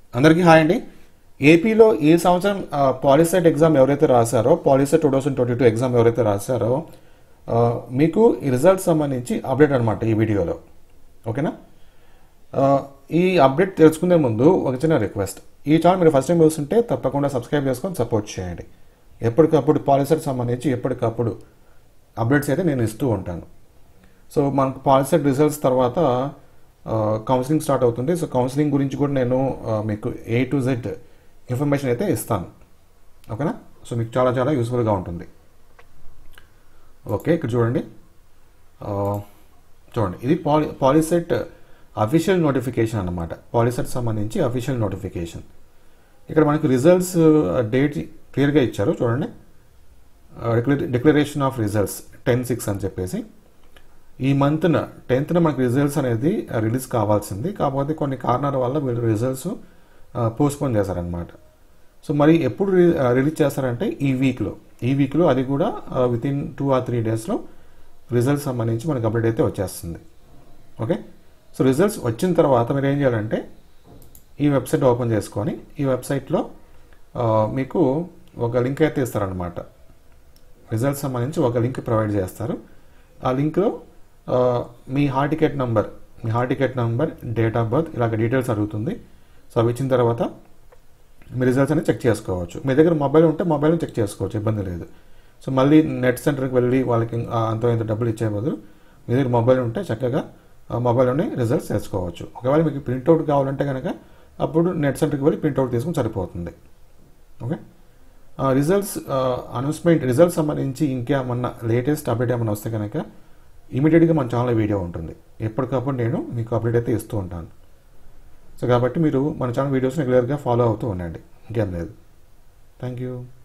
అందరికీ హాయ్ అండి ఏపీలో ఈ సంవత్సరం పాలిసెట్ ఎగ్జామ్ ఎవరైతే రాశారో Polycet two thousand twenty two exam ఎవరైతే రాశారో ఆ, మీకు ఈ రిజల్ట్స్ సంబంధించి అప్డేట్ అనమాట ఈ వీడియోలో ఓకేనా ఆ, ఈ అప్డేట్ తెలుసుకునే ముందు ఒక చిన్న రిక్వెస్ట్ ఈ ఛానల్ మీరు ఫస్ట్ టైం చూస్తుంటే తప్పకుండా సబ్స్క్రైబ్ చేసుకొని సపోర్ట్ చేయండి ఎప్పటికప్పుడు పాలిసెట్ సంబంధించి ఎప్పటికప్పుడు అప్డేట్స్ అయితే నేను ఇస్తూ ఉంటాను సో మనకు పాలిసెట్ రిజల్ట్స్ తర్వాత కౌన్సిలింగ్ స్టార్ట్ అవుతుంది సో కౌన్సిలింగ్ గురించి కూడా నేను ఆ, మీకు ఏ టు జెడ్ ఇన్ఫర్మేషన్ అయితే ఇస్తాను ఓకేనా సో మీకు చాలా చాలా యూస్ఫుల్గా ఉంటుంది ఓకే ఇక్కడ చూడండి ఆ, చూడండి ఇది పాలి పాలిసెట్ అఫీషియల్ నోటిఫికేషన్ అన్నమాట పాలిసెట్ సంబంధించి అఫీషియల్ నోటిఫికేషన్ ఇక్కడ మనకి రిజల్ట్స్ డేట్ క్లియర్గా ఇచ్చారు చూడండి declaration of results ten six అని చెప్పేసి ఈ మంత్న టెన్త్న మనకి రిజల్ట్స్ అనేది రిలీజ్ కావాల్సింది కాకపోతే కొన్ని కారణాల వల్ల వీళ్ళు రిజల్ట్స్ పోస్ట్పోన్ చేశారనమాట సో మరి ఎప్పుడు రిలీజ్ చేస్తారంటే ఈ వీక్లో ఈ వీక్లో అది కూడా with in two or three డేస్లో రిజల్ట్స్ సంబంధించి మనకి అప్డేట్ అయితే వచ్చేస్తుంది ఓకే సో రిజల్ట్స్ వచ్చిన తర్వాత మీరు ఏం చేయాలంటే ఈ వెబ్సైట్ ఓపెన్ చేసుకొని ఈ వెబ్సైట్లో ఆ, మీకు ఒక లింక్ అయితే ఇస్తారనమాట రిజల్ట్స్ సంబంధించి ఒక లింక్ ప్రొవైడ్ చేస్తారు ఆ లింక్లో ఆ, మీ హాల్ టికెట్ నంబర్ మీ hall ticket number date of birth ఇలాగ డీటెయిల్స్ అడుగుతుంది సో అవి ఇచ్చిన తర్వాత మీ రిజల్ట్స్ అనేది చెక్ చేసుకోవచ్చు మీ దగ్గర మొబైల్ ఉంటే మొబైల్ చెక్ చేసుకోవచ్చు ఇబ్బంది లేదు సో మళ్ళీ నెట్ సెంటర్కి వెళ్ళి వాళ్ళకి ఆ, అంతో ఇంత డబ్బులు ఇచ్చే బదులు మీ దగ్గర మొబైల్ ఉంటే చక్కగా ఆ మొబైల్లోనే రిజల్ట్స్ చేసుకోవచ్చు ఒకవేళ మీకు ప్రింట్అవుట్ కావాలంటే కనుక అప్పుడు నెట్ సెంటర్కి వెళ్ళి ప్రింట్అవుట్ తీసుకుని సరిపోతుంది ఓకే రిజల్ట్స్ అనౌన్స్మెంట్ రిజల్ట్స్ సంబంధించి ఇంకేమన్నా లేటెస్ట్ అప్డేట్ ఏమైనా వస్తే కనుక ఇమీడియట్గా మన ఛానల్ వీడియో ఉంటుంది ఎప్పటికప్పుడు నేను మీకు అప్డేట్ అయితే ఇస్తూ ఉంటాను సో కాబట్టి మీరు మన ఛానల్ వీడియోస్ని రెగ్యులర్గా ఫాలో అవుతూ ఉండండి ఇంకేం లేదు థ్యాంక్ యూ